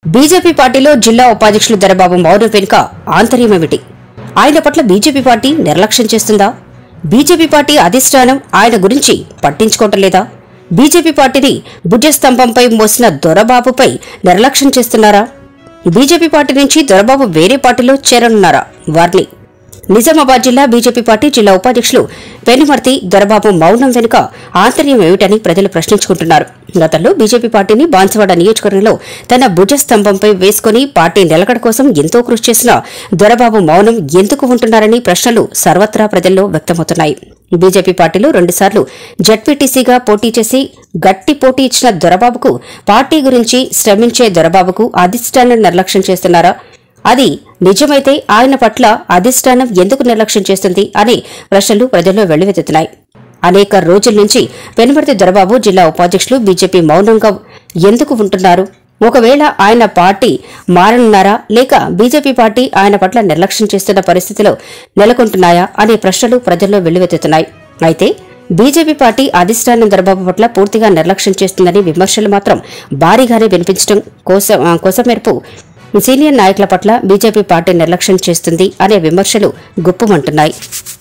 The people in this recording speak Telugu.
బీజేపీ పార్టీలో జిల్లా ఉపాధ్యక్షులు దొరబాబు మౌనం వెనుక ఆంతర్యమేమిటి ఆయన పట్ల బీజేపీ పార్టీ నిర్లక్ష్యం చేస్తుందా బీజేపీ పార్టీ అధిష్టానం ఆయన గురించి పట్టించుకోవటం లేదా బీజేపీ పార్టీని భుజస్తంభంపై మోసిన దొరబాబుపై నిర్లక్ష్యం చేస్తున్నారా బీజేపీ పార్టీ నుంచి దొరబాబు వేరే పార్టీలో చేరనున్నారా వారిని నిజామాబాద్ జిల్లా బీజేపీ పార్టీ జిల్లా ఉపాధ్యక్షులు పెనుమర్తి దొరబాబు మౌనం వెనుక ఆంతర్యం ఏమిటని ప్రజలు ప్రశ్నించుకుంటున్నారు గతంలో బీజేపీ పార్టీని బాన్సవాడ నియోజకవర్గంలో తన భుజస్తంభంపై వేసుకుని పార్టీ నిలకడ కోసం ఎంతో కృషి చేసిన దొరబాబు మౌనం ఎందుకు ఉంటున్నారని ప్రశ్నలు సర్వత్రా ప్రజల్లో వ్యక్తమవుతున్నాయి బీజేపీ పార్టీలో రెండుసార్లు జడ్పీటీసీగా పోటీ చేసి గట్టి పోటీ ఇచ్చిన దొరబాబుకు పార్టీ గురించి శ్రమించే దొరబాబుకు అధిష్టానం నిర్లక్ష్యం చేస్తున్నారా అది నిజమైతే ఆయన పట్ల అధిష్టానం ఎందుకు నిర్లక్ష్యం చేస్తుంది అనే ప్రశ్నలు ప్రజల్లో వెల్లువెత్తుతున్నాయి అనేక రోజుల నుంచి పెనుమర్తి దొరబాబు జిల్లా ఉపాధ్యక్షులు బీజేపీ మౌనంగా ఎందుకు ఉంటున్నారు ఒకవేళ ఆయన పార్టీ మారనున్నారా లేక బీజేపీ పార్టీ ఆయన పట్ల నిర్లక్ష్యం చేస్తున్న పరిస్థితిలో నెలకొంటున్నాయా అనే ప్రశ్నలు ప్రజల్లో వెల్లువెత్తుతున్నాయి అయితే బీజేపీ పార్టీ అధిష్టానం దొరబాబు పట్ల పూర్తిగా నిర్లక్ష్యం చేస్తుందని విమర్శలు మాత్రం భారీగానే వినిపించడం కోసం ఆ, కొసమెరుపు సీనియర్ నాయకుల పట్ల బీజేపీ పార్టీ నిర్లక్ష్యం చేస్తుంది అనే విమర్శలు గుప్పమంటున్నాయి